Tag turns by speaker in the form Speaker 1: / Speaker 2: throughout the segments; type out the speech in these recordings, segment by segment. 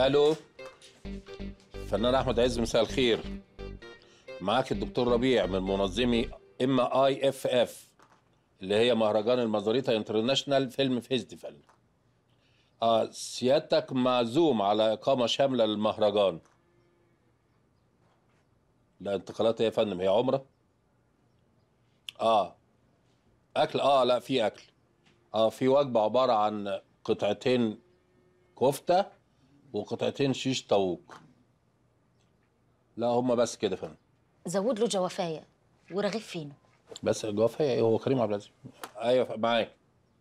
Speaker 1: الو فنان احمد عز مساء الخير معاك الدكتور ربيع من منظمي ام اي اف اف اللي هي مهرجان المزاريطه انترناشونال فيلم فيستيفال اه سيادتك معزوم على اقامه شامله للمهرجان لا انتقالات ايه يا فندم هي عمره اه اكل اه لا في اكل اه في وجبه عباره عن قطعتين كفته وقطعتين شيش طاووق لا هما بس كده فندم
Speaker 2: زود له جوافايه ورغيف فينو
Speaker 1: بس الجوافه ايه هو كريم عبد العزيز ايوه معاك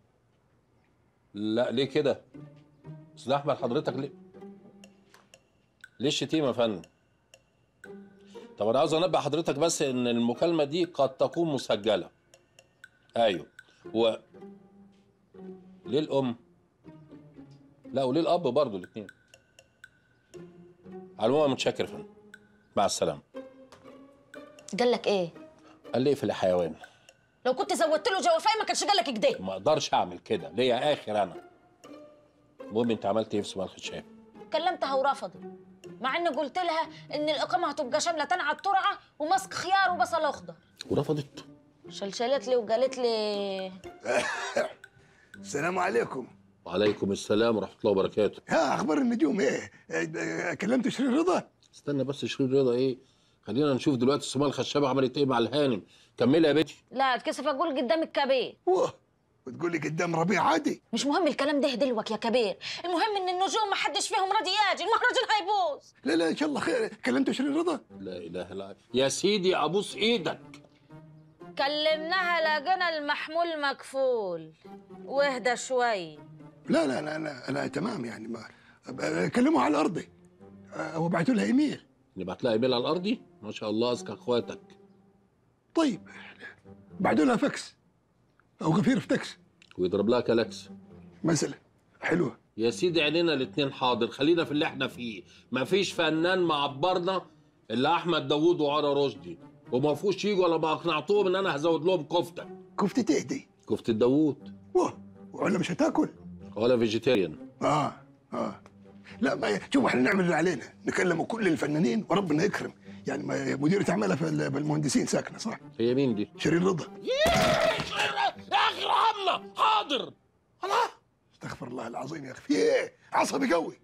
Speaker 1: لا ليه كده استاذ احمد حضرتك ليه ليه الشتيمه يا فندم طب انا عاوز انبه حضرتك بس ان المكالمه دي قد تكون مسجله ايوه و ليه الام لا وليه الاب برضه الاثنين على العموم متشكر يا فندم مع السلامه
Speaker 2: قال لك ايه
Speaker 1: قال لي اقفل يا حيوان
Speaker 2: لو كنت زودت له جوافايه ما كانش قال لك كده
Speaker 1: ما اقدرش اعمل كده ليا اخر انا المهم انت عملت ايه في سؤال الخشاب
Speaker 2: كلمتها ورفضت مع اني قلت لها ان الاقامه هتبقى شامله تنعى الترعه وماسك خيار وبصل اخضر
Speaker 1: ورفضت
Speaker 2: شلشلت لي وقالت لي
Speaker 3: السلام عليكم
Speaker 1: وعليكم السلام ورحمه الله وبركاته
Speaker 3: ها اخبار النجوم ايه آه، كلمت شيرين رضا
Speaker 1: استنى بس شيرين رضا ايه خلينا نشوف دلوقتي سمال الخشابه عملت ايه مع الهانم كملي يا بنتي
Speaker 2: لا اتكسف اقول قدام الكبير
Speaker 3: واه وتقول لي قدام ربيع عادي
Speaker 2: مش مهم الكلام ده دلوك يا كبير المهم ان النجوم ما حدش فيهم راضي ياجي المهرجان هيبوظ
Speaker 3: لا لا ان شاء الله خير كلمت شيرين رضا
Speaker 1: لا اله الا الله يا سيدي ابوس ايدك
Speaker 2: كلمناها لقينا المحمول مكفول واهدى شوي
Speaker 3: لا لا لا انا انا تمام يعني ما آه، كلموها على ارضي آه، وبعتوا لها ايميل
Speaker 1: نبعت لها ايميل على الارضي ما شاء الله اذكى اخواتك
Speaker 3: طيب بعتوا لها فاكس او غفير في تاكس
Speaker 1: ويضرب لها كلاكس
Speaker 3: مثلا حلوه
Speaker 1: يا سيدي عينينا الاتنين حاضر خلينا في اللي احنا فيه مفيش فنان معبرنا الا احمد داوود وعرا رشدي وما فيهوش يجوا ولا ما اقنعتهم ان انا هزود لهم كفته
Speaker 3: كفتة ايه دي
Speaker 1: كفته داوود
Speaker 3: واه ولا مش هتاكل
Speaker 1: ولا فيجيتيريان
Speaker 3: اه اه لا ما شوف احنا نعمل اللي علينا نكلم كل الفنانين وربنا يكرم يعني ما مديرة اعمالها في ال- بالمهندسين ساكنه صح
Speaker 1: هي مين دي؟
Speaker 3: شيرين رضا
Speaker 1: يا اخي ارحمنا حاضر الله
Speaker 3: استغفر الله العظيم يا اخي في ايه عصبي قوي